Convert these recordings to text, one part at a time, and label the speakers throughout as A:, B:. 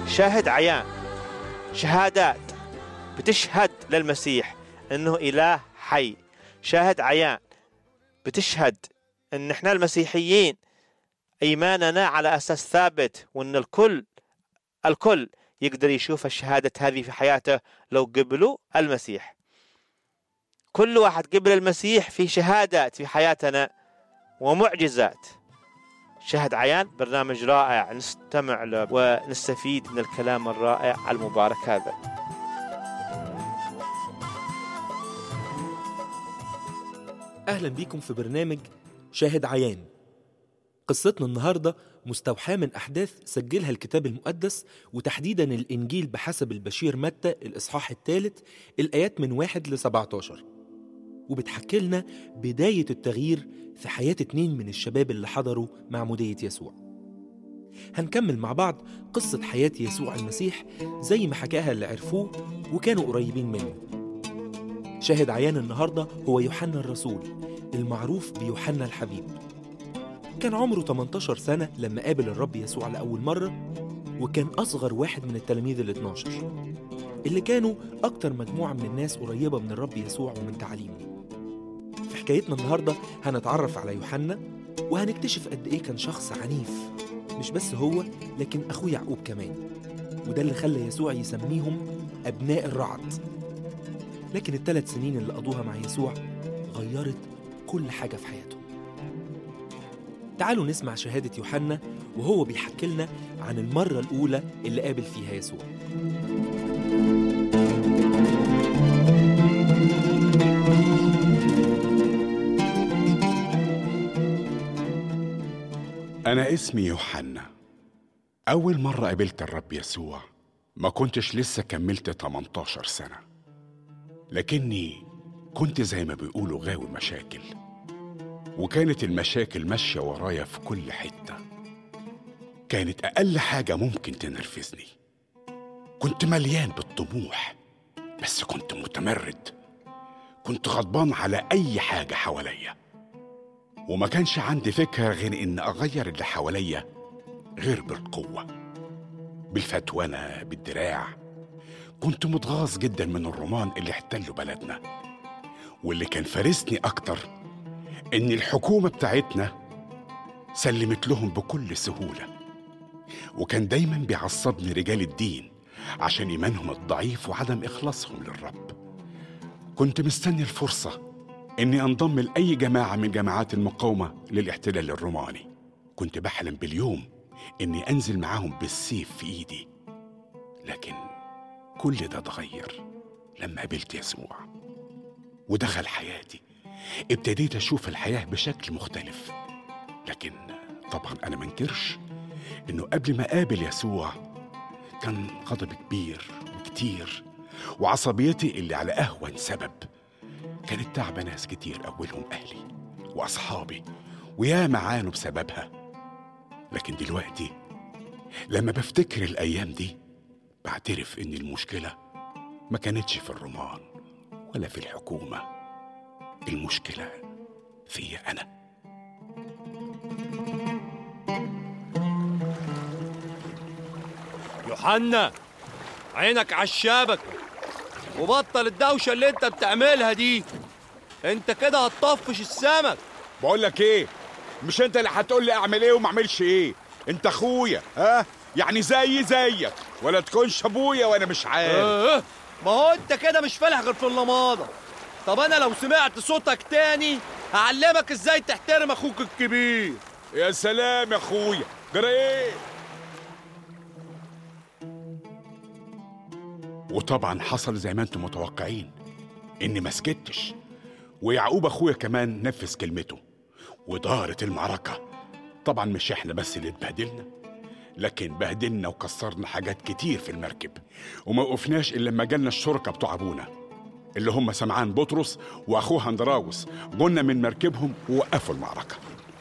A: شاهد عيان شهادات بتشهد للمسيح انه اله حي شاهد عيان بتشهد ان احنا المسيحيين ايماننا على اساس ثابت وان الكل الكل يقدر يشوف الشهادة هذه في حياته لو قبلوا المسيح كل واحد قبل المسيح في شهادات في حياتنا ومعجزات شهد عيان برنامج رائع نستمع له ونستفيد من الكلام الرائع المبارك هذا
B: أهلا بيكم في برنامج شاهد عيان قصتنا النهاردة مستوحاة من أحداث سجلها الكتاب المقدس وتحديدا الإنجيل بحسب البشير متى الإصحاح الثالث الآيات من واحد ل 17 وبتحكي لنا بداية التغيير في حياة اتنين من الشباب اللي حضروا معمودية يسوع هنكمل مع بعض قصة حياة يسوع المسيح زي ما حكاها اللي عرفوه وكانوا قريبين منه شاهد عيان النهاردة هو يوحنا الرسول المعروف بيوحنا الحبيب كان عمره 18 سنة لما قابل الرب يسوع لأول مرة وكان أصغر واحد من التلاميذ ال 12 اللي كانوا أكتر مجموعة من الناس قريبة من الرب يسوع ومن تعاليمه في حكايتنا النهاردة هنتعرف على يوحنا وهنكتشف قد إيه كان شخص عنيف مش بس هو لكن أخوه يعقوب كمان وده اللي خلى يسوع يسميهم أبناء الرعد لكن الثلاث سنين اللي قضوها مع يسوع غيرت كل حاجة في حياته تعالوا نسمع شهادة يوحنا وهو بيحكي لنا عن المرة الأولى اللي قابل فيها يسوع
C: أنا اسمي يوحنا أول مرة قابلت الرب يسوع ما كنتش لسه كملت 18 سنة لكني كنت زي ما بيقولوا غاوي مشاكل وكانت المشاكل ماشية ورايا في كل حتة كانت أقل حاجة ممكن تنرفزني كنت مليان بالطموح بس كنت متمرد كنت غضبان على أي حاجة حواليا وما كانش عندي فكرة غير إن أغير اللي حواليا غير بالقوة بالفتونة بالدراع كنت متغاظ جدا من الرومان اللي احتلوا بلدنا واللي كان فارسني أكتر إن الحكومة بتاعتنا سلمت لهم بكل سهولة وكان دايما بيعصبني رجال الدين عشان إيمانهم الضعيف وعدم إخلاصهم للرب كنت مستني الفرصة إني أنضم لأي جماعة من جماعات المقاومة للاحتلال الروماني كنت بحلم باليوم إني أنزل معاهم بالسيف في إيدي لكن كل ده اتغير لما قابلت يسوع ودخل حياتي ابتديت أشوف الحياة بشكل مختلف لكن طبعا أنا منكرش إنه قبل ما أقابل يسوع كان غضب كبير وكتير وعصبيتي اللي على أهون سبب كانت تعبة ناس كتير أولهم أهلي وأصحابي وياما عانوا بسببها لكن دلوقتي لما بفتكر الأيام دي بعترف إن المشكلة ما كانتش في الرومان ولا في الحكومة المشكلة فيا أنا
D: يوحنا عينك على الشبكة وبطل الدوشة اللي انت بتعملها دي انت كده هتطفش السمك
E: بقول لك ايه مش انت اللي هتقول لي اعمل ايه وما اعملش ايه انت اخويا ها يعني زي زيك ولا تكونش ابويا وانا مش عارف
D: اه ما هو انت كده مش فالح غير في اللماضة طب انا لو سمعت صوتك تاني هعلمك ازاي تحترم اخوك الكبير
E: يا سلام يا اخويا جرى ايه
C: وطبعا حصل زي ما انتم متوقعين اني ما سكتش ويعقوب اخويا كمان نفذ كلمته ودارت المعركة طبعا مش احنا بس اللي اتبهدلنا لكن بهدلنا وكسرنا حاجات كتير في المركب وما وقفناش الا لما جالنا الشركة بتوع ابونا اللي هم سمعان بطرس واخوه هندراوس جولنا من مركبهم ووقفوا المعركة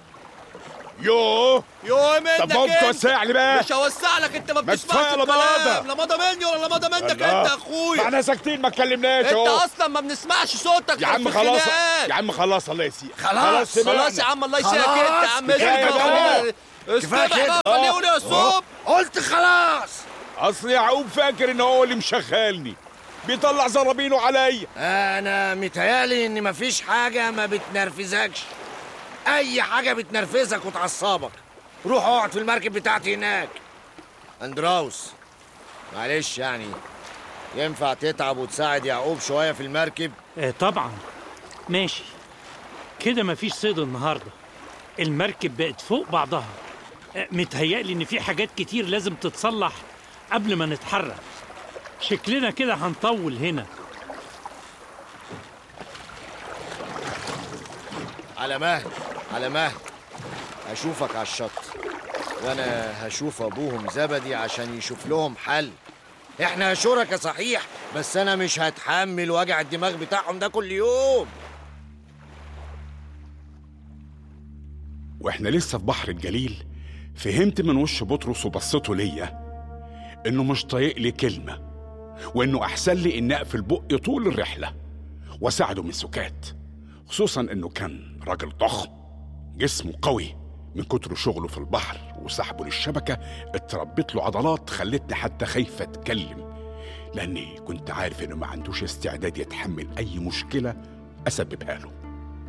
E: يوه
D: يوه منك
E: طب ممكن
D: انت.
E: توسع لي بقى
D: مش هوسع لك انت ما
E: ما
D: بتسمعش
E: كفاية
D: الكلام
E: لماضة.
D: لماضة مني ولا لماضة منك انت يا اخويا
E: احنا ساكتين ما اتكلمناش
D: انت
E: اهو
D: اصلا ما بنسمعش صوتك
E: يا
D: غير
E: عم
D: في
E: خلاص
D: الخناقات.
E: يا عم خلاص الله يسيء
D: خلاص
E: سمعنا.
D: خلاص يا عم الله يسيئك
F: خلاص،
D: انت يا عم
E: كفاية
D: اسكت
E: بقى.
D: بقى.
F: كفاية
D: اسكت
F: كده.
D: بقى خليه يقول يا صوب
F: قلت خلاص
E: اصل يعقوب فاكر ان هو اللي مشغلني بيطلع زرابينه عليا
F: انا متهيالي ان مفيش حاجه ما بتنرفزكش اي حاجه بتنرفزك وتعصبك روح اقعد في المركب بتاعتي هناك اندراوس معلش يعني ينفع تتعب وتساعد يعقوب شويه في المركب
G: آه طبعا ماشي كده مفيش صيد النهارده المركب بقت فوق بعضها آه متهيألي ان في حاجات كتير لازم تتصلح قبل ما نتحرك شكلنا كده هنطول هنا
F: على مهل على مهل هشوفك على الشط وانا هشوف ابوهم زبدي عشان يشوف لهم حل احنا شركة صحيح بس انا مش هتحمل وجع الدماغ بتاعهم ده كل يوم
C: واحنا لسه في بحر الجليل فهمت من وش بطرس وبصته ليا انه مش طايق لي كلمه وانه احسن لي اني اقفل بقي طول الرحله واساعده من سكات خصوصا انه كان راجل ضخم جسمه قوي من كتر شغله في البحر وسحبه للشبكه اتربت له عضلات خلتني حتى خايفه اتكلم لاني كنت عارف انه ما عندوش استعداد يتحمل اي مشكله اسببها له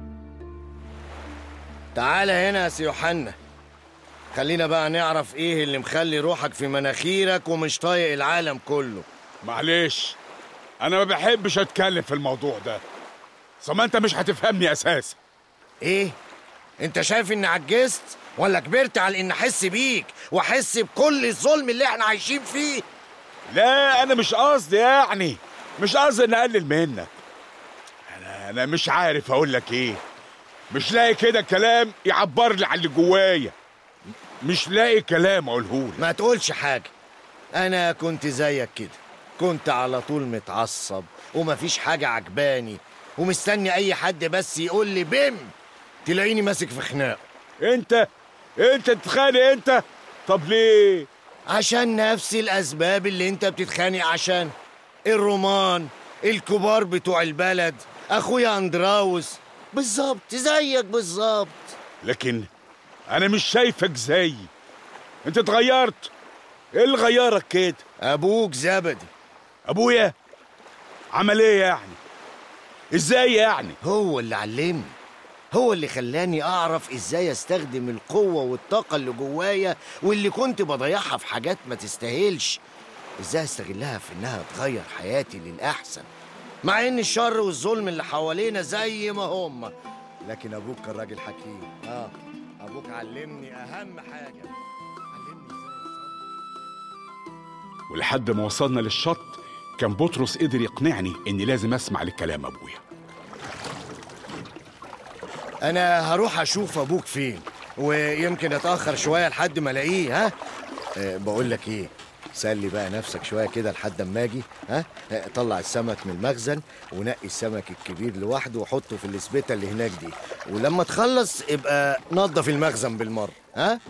F: تعالى هنا يا سي يوحنا خلينا بقى نعرف ايه اللي مخلي روحك في مناخيرك ومش طايق العالم كله
E: معلش انا ما بحبش اتكلم في الموضوع ده ثم انت مش هتفهمني اساسا
F: ايه انت شايف اني عجزت ولا كبرت على ان احس بيك واحس بكل الظلم اللي احنا عايشين فيه
E: لا انا مش قصدي يعني مش قصدي ان اقلل منك انا انا مش عارف اقول لك ايه مش لاقي كده كلام يعبر لي عن اللي جوايا مش لاقي كلام اقوله لك
F: ما تقولش حاجة أنا كنت زيك كده كنت على طول متعصب ومفيش حاجة عجباني ومستني أي حد بس يقول لي بم تلاقيني ماسك في خناق
E: انت انت تتخانق انت طب ليه
F: عشان نفس الأسباب اللي أنت بتتخانق عشان الرومان الكبار بتوع البلد أخويا أندراوس بالظبط زيك بالظبط
E: لكن انا مش شايفك زيي انت اتغيرت ايه اللي غيرك كده
F: أبوك زبدي
E: ابويا عمل ايه يعني ازاي يعني
F: هو اللي علمني هو اللي خلاني أعرف إزاي أستخدم القوة والطاقة اللي جوايا واللي كنت بضيعها في حاجات ما تستاهلش إزاي أستغلها في إنها تغير حياتي للأحسن مع إن الشر والظلم اللي حوالينا زي ما هم لكن أبوك كان راجل حكيم آه أبوك علمني أهم حاجة علمني إزاي أصبر.
C: ولحد ما وصلنا للشط كان بطرس قدر يقنعني اني لازم اسمع لكلام ابويا
F: انا هروح اشوف ابوك فين ويمكن اتاخر شويه لحد ما الاقيه ها أه بقول لك ايه سلي بقى نفسك شويه كده لحد اما اجي ها أه، طلع السمك من المخزن ونقي السمك الكبير لوحده وحطه في الاسبته اللي هناك دي ولما تخلص ابقى نظف المخزن بالمره ها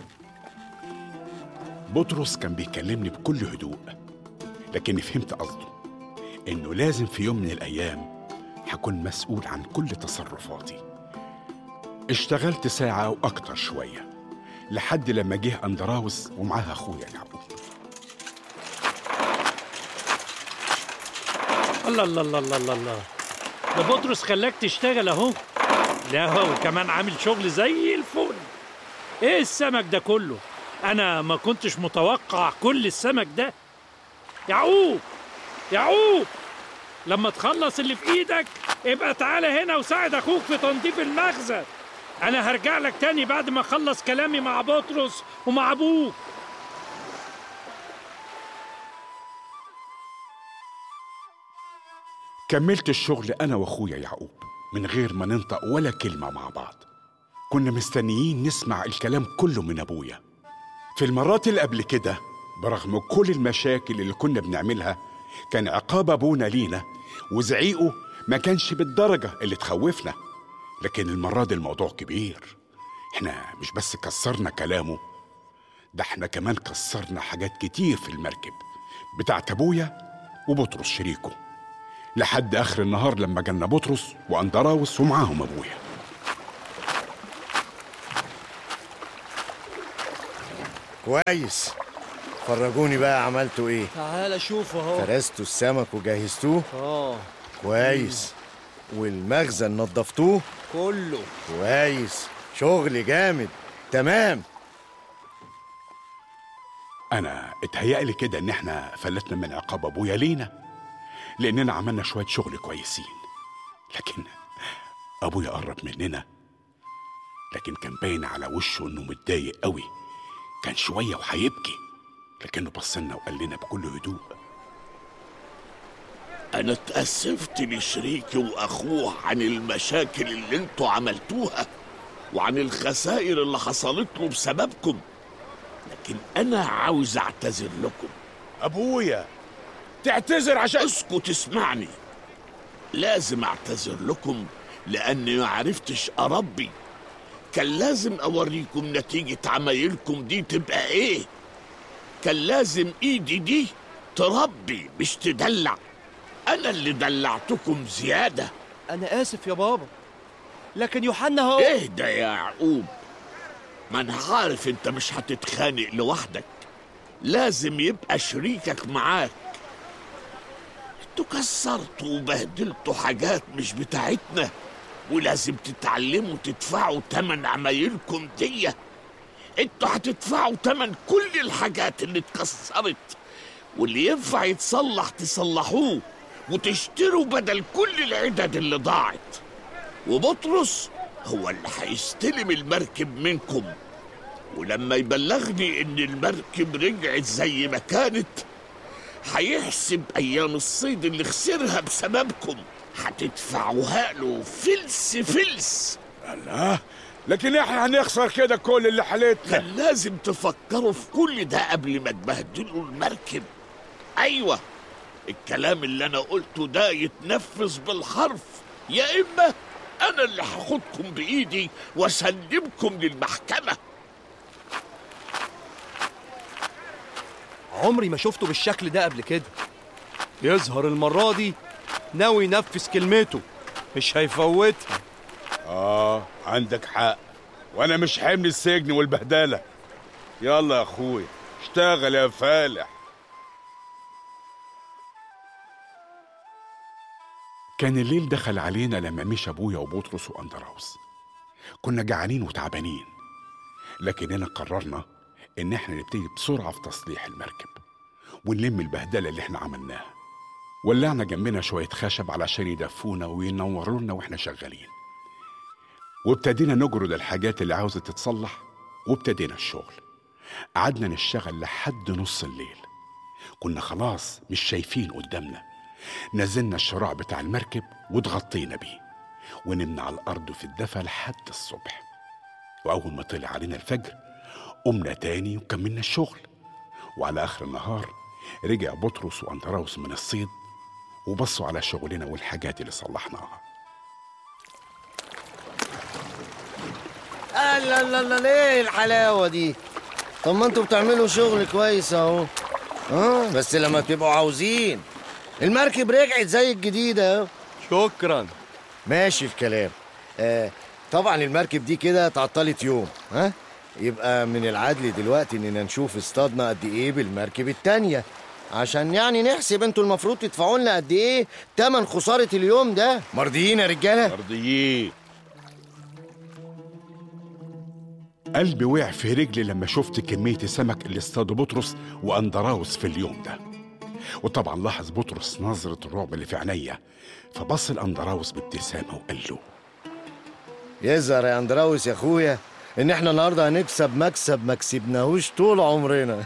C: بطرس كان بيكلمني بكل هدوء لكني فهمت قصده انه لازم في يوم من الايام هكون مسؤول عن كل تصرفاتي اشتغلت ساعة أو أكتر شوية لحد لما جه أندراوس ومعاه أخويا يعقوب
G: الله الله الله الله الله الله ده بطرس خلاك تشتغل اهو لا هو كمان عامل شغل زي الفل ايه السمك ده كله انا ما كنتش متوقع كل السمك ده يعقوب يعقوب لما تخلص اللي في ايدك ابقى تعالى هنا وساعد اخوك في تنظيف المخزن انا هرجع لك تاني بعد ما اخلص كلامي مع بطرس ومع ابوك
C: كملت الشغل أنا وأخويا يعقوب من غير ما ننطق ولا كلمة مع بعض كنا مستنيين نسمع الكلام كله من أبويا في المرات اللي قبل كده برغم كل المشاكل اللي كنا بنعملها كان عقاب أبونا لينا وزعيقه ما كانش بالدرجة اللي تخوفنا لكن المرة دي الموضوع كبير احنا مش بس كسرنا كلامه ده احنا كمان كسرنا حاجات كتير في المركب بتاعت أبويا وبطرس شريكه لحد آخر النهار لما جالنا بطرس وأندراوس ومعاهم أبويا
F: كويس فرجوني بقى عملتوا ايه
D: تعال شوف اهو
F: فرستوا السمك وجهزتوه
D: اه
F: كويس والمخزن نظفتوه
D: كله
F: كويس شغل جامد تمام
C: انا اتهيألي كده ان احنا فلتنا من عقاب ابويا لينا لاننا عملنا شويه شغل كويسين لكن ابويا قرب مننا لكن كان باين على وشه انه متضايق قوي كان شويه وهيبكي لكنه بصلنا وقال لنا بكل هدوء
H: أنا اتأسفت لشريكي وأخوه عن المشاكل اللي انتوا عملتوها وعن الخسائر اللي حصلت له بسببكم لكن أنا عاوز أعتذر لكم
E: ابويا تعتذر عشان
H: اسكت اسمعني لازم أعتذر لكم لأني ما عرفتش أربي كان لازم أوريكم نتيجة عمايلكم دي تبقى إيه كان لازم إيدي دي تربي مش تدلع أنا اللي دلعتكم زيادة
D: انا اسف يا بابا لكن يوحنا هو
H: اهدى يا يعقوب ما انا عارف انت مش هتتخانق لوحدك لازم يبقى شريكك معاك انتوا كسرتوا وبهدلتوا حاجات مش بتاعتنا ولازم تتعلموا تدفعوا تمن عمايلكم دي انتوا هتدفعوا تمن كل الحاجات اللي اتكسرت واللي ينفع يتصلح تصلحوه وتشتروا بدل كل العدد اللي ضاعت وبطرس هو اللي هيستلم المركب منكم ولما يبلغني ان المركب رجعت زي ما كانت هيحسب ايام الصيد اللي خسرها بسببكم هتدفعوها له فلس فلس
E: الله لكن احنا هنخسر كده كل اللي حالتنا
H: كان لازم تفكروا في كل ده قبل ما تبهدلوا المركب ايوه الكلام اللي انا قلته ده يتنفذ بالحرف يا اما انا اللي هاخدكم بايدي واسلمكم للمحكمه
D: عمري ما شفته بالشكل ده قبل كده يظهر المرة دي ناوي ينفذ كلمته مش هيفوتها
E: اه عندك حق وانا مش حمل السجن والبهدله يلا يا اخويا اشتغل يا فالح
C: كان الليل دخل علينا لما مشى ابويا وبطرس واندراوس كنا جعانين وتعبانين لكننا قررنا ان احنا نبتدي بسرعه في تصليح المركب ونلم البهدله اللي احنا عملناها ولعنا جنبنا شويه خشب علشان يدفونا وينوروا لنا واحنا شغالين وابتدينا نجرد الحاجات اللي عاوزه تتصلح وابتدينا الشغل قعدنا نشتغل لحد نص الليل كنا خلاص مش شايفين قدامنا نزلنا الشراع بتاع المركب واتغطينا بيه ونمنا على الأرض في الدفا لحد الصبح وأول ما طلع علينا الفجر قمنا تاني وكملنا الشغل وعلى آخر النهار رجع بطرس وأندراوس من الصيد وبصوا على شغلنا والحاجات اللي صلحناها
F: لا لا لا ليه الحلاوه دي طب ما انتوا بتعملوا شغل كويس اهو اه بس لما تبقوا عاوزين المركب رجعت زي الجديده اهو
D: شكرا
F: ماشي الكلام آه طبعا المركب دي كده اتعطلت يوم ها يبقى من العدل دلوقتي اننا نشوف اصطادنا قد ايه بالمركب التانية عشان يعني نحسب انتوا المفروض تدفعوا لنا قد ايه تمن خسارة اليوم ده مرضيين يا رجالة
E: مرضيين
C: قلبي وقع في رجلي لما شفت كمية السمك اللي اصطادوا بطرس وأندراوس في اليوم ده وطبعا لاحظ بطرس نظرة الرعب اللي في عينيا فبص لأندراوس بابتسامة وقال له
F: يظهر يا اندراوس يا اخويا ان احنا النهارده هنكسب مكسب ما كسبناهوش طول عمرنا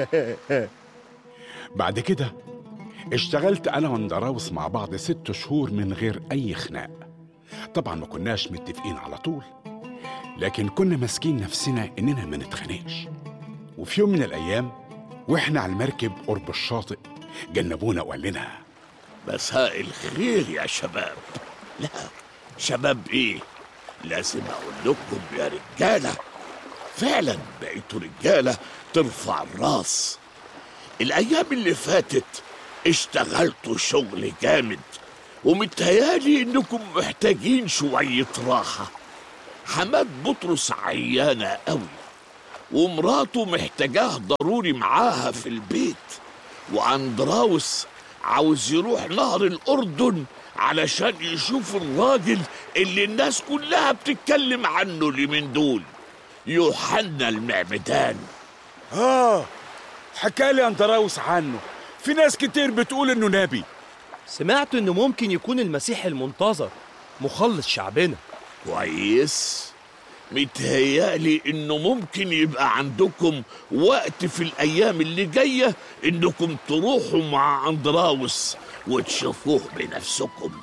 C: بعد كده اشتغلت أنا وأندراوس مع بعض ست شهور من غير أي خناق طبعا ما كناش متفقين على طول لكن كنا ماسكين نفسنا إننا ما نتخانقش وفي يوم من الأيام وإحنا على المركب قرب الشاطئ جنبونا وقال لنا
H: مساء الخير يا شباب لا شباب ايه لازم اقول لكم يا رجاله فعلا بقيتوا رجاله ترفع الراس الايام اللي فاتت اشتغلتوا شغل جامد ومتهيالي انكم محتاجين شويه راحه حماد بطرس عيانه قوي ومراته محتاجاه ضروري معاها في البيت واندراوس عاوز يروح نهر الاردن علشان يشوف الراجل اللي الناس كلها بتتكلم عنه اليومين دول يوحنا المعمدان
E: اه حكى لي اندراوس عنه في ناس كتير بتقول انه نبي
D: سمعت انه ممكن يكون المسيح المنتظر مخلص شعبنا
H: كويس متهيألي انه ممكن يبقى عندكم وقت في الايام اللي جايه انكم تروحوا مع اندراوس وتشوفوه بنفسكم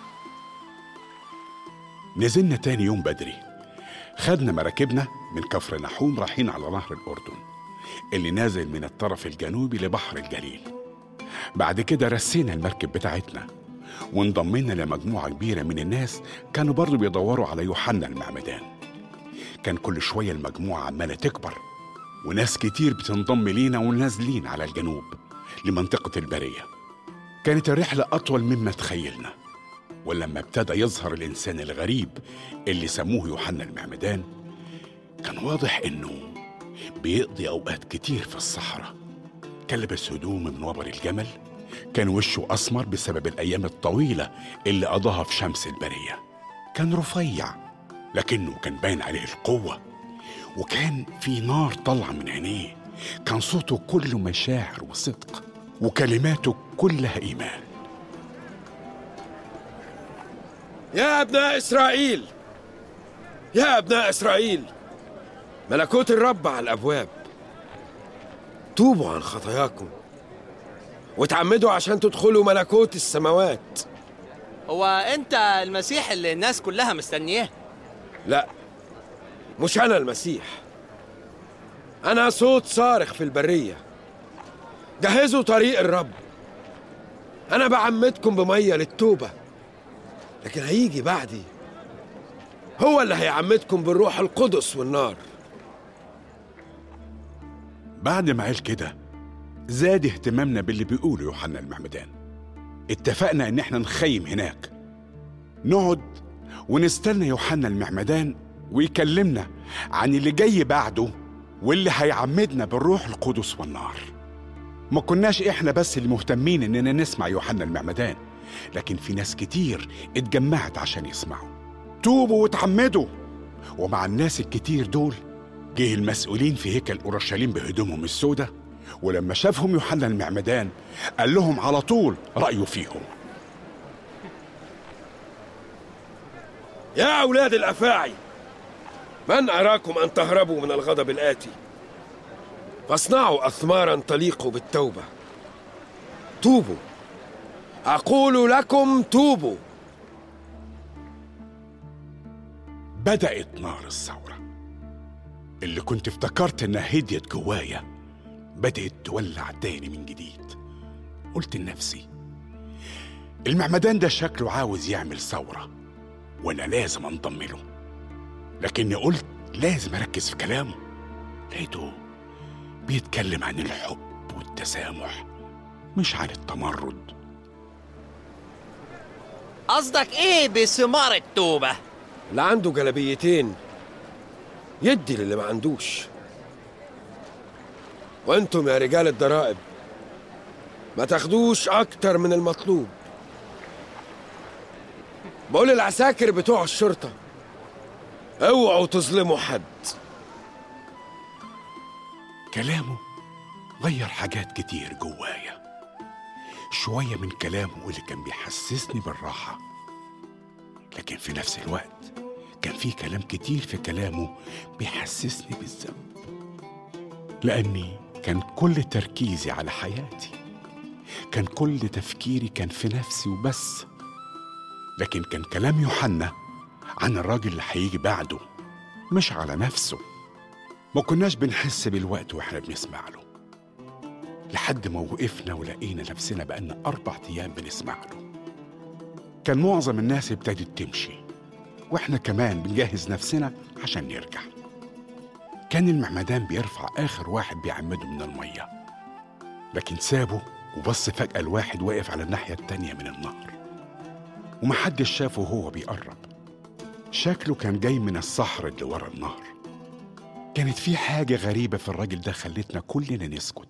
C: نزلنا تاني يوم بدري خدنا مراكبنا من كفر نحوم رايحين على نهر الأردن اللي نازل من الطرف الجنوبي لبحر الجليل بعد كده رسينا المركب بتاعتنا وانضمينا لمجموعة كبيرة من الناس كانوا برضو بيدوروا على يوحنا المعمدان كان كل شوية المجموعة عمالة تكبر وناس كتير بتنضم لينا ونازلين على الجنوب لمنطقة البرية كانت الرحلة أطول مما تخيلنا ولما ابتدى يظهر الإنسان الغريب اللي سموه يوحنا المعمدان كان واضح إنه بيقضي أوقات كتير في الصحراء كان لابس هدوم من وبر الجمل كان وشه أسمر بسبب الأيام الطويلة اللي قضاها في شمس البرية كان رفيع لكنه كان باين عليه القوة وكان في نار طالعة من عينيه كان صوته كله مشاعر وصدق وكلماته كلها إيمان
I: يا أبناء إسرائيل يا أبناء إسرائيل ملكوت الرب على الأبواب توبوا عن خطاياكم وتعمدوا عشان تدخلوا ملكوت السماوات
J: هو انت المسيح اللي الناس كلها مستنياه
I: لا مش أنا المسيح أنا صوت صارخ في البرية جهزوا طريق الرب أنا بعمدكم بمية للتوبة لكن هيجي بعدي هو اللي هيعمدكم بالروح القدس والنار
C: بعد ما قال كده زاد اهتمامنا باللي بيقوله يوحنا المعمدان اتفقنا ان احنا نخيم هناك نقعد ونستنى يوحنا المعمدان ويكلمنا عن اللي جاي بعده واللي هيعمدنا بالروح القدس والنار ما كناش احنا بس اللي مهتمين اننا نسمع يوحنا المعمدان لكن في ناس كتير اتجمعت عشان يسمعوا توبوا وتعمدوا ومع الناس الكتير دول جه المسؤولين في هيكل اورشليم بهدومهم السوداء ولما شافهم يوحنا المعمدان قال لهم على طول رايه فيهم
I: يا أولاد الأفاعي من أراكم أن تهربوا من الغضب الآتي فاصنعوا أثمارا تليق بالتوبة توبوا أقول لكم توبوا
C: بدأت نار الثورة اللي كنت افتكرت انها هديت جوايا بدأت تولع تاني من جديد قلت لنفسي المعمدان ده شكله عاوز يعمل ثورة وانا لازم انضم له لكني قلت لازم اركز في كلامه لقيته بيتكلم عن الحب والتسامح مش عن التمرد
J: قصدك ايه بثمار التوبة
I: اللي عنده جلبيتين يدي للي ما عندوش وانتم يا رجال الضرائب ما تاخدوش اكتر من المطلوب بقول العساكر بتوع الشرطة اوعوا تظلموا حد
C: كلامه غير حاجات كتير جوايا شوية من كلامه اللي كان بيحسسني بالراحة لكن في نفس الوقت كان في كلام كتير في كلامه بيحسسني بالذنب لأني كان كل تركيزي على حياتي كان كل تفكيري كان في نفسي وبس لكن كان كلام يوحنا عن الراجل اللي هيجي بعده مش على نفسه ما كناش بنحس بالوقت واحنا بنسمع له لحد ما وقفنا ولقينا نفسنا بقالنا أربع أيام بنسمع له كان معظم الناس ابتدت تمشي واحنا كمان بنجهز نفسنا عشان نرجع كان المعمدان بيرفع آخر واحد بيعمده من المية لكن سابه وبص فجأة الواحد واقف على الناحية التانية من النهر ومحدش شافه وهو بيقرب شكله كان جاي من الصحر اللي ورا النهر كانت في حاجة غريبة في الراجل ده خلتنا كلنا نسكت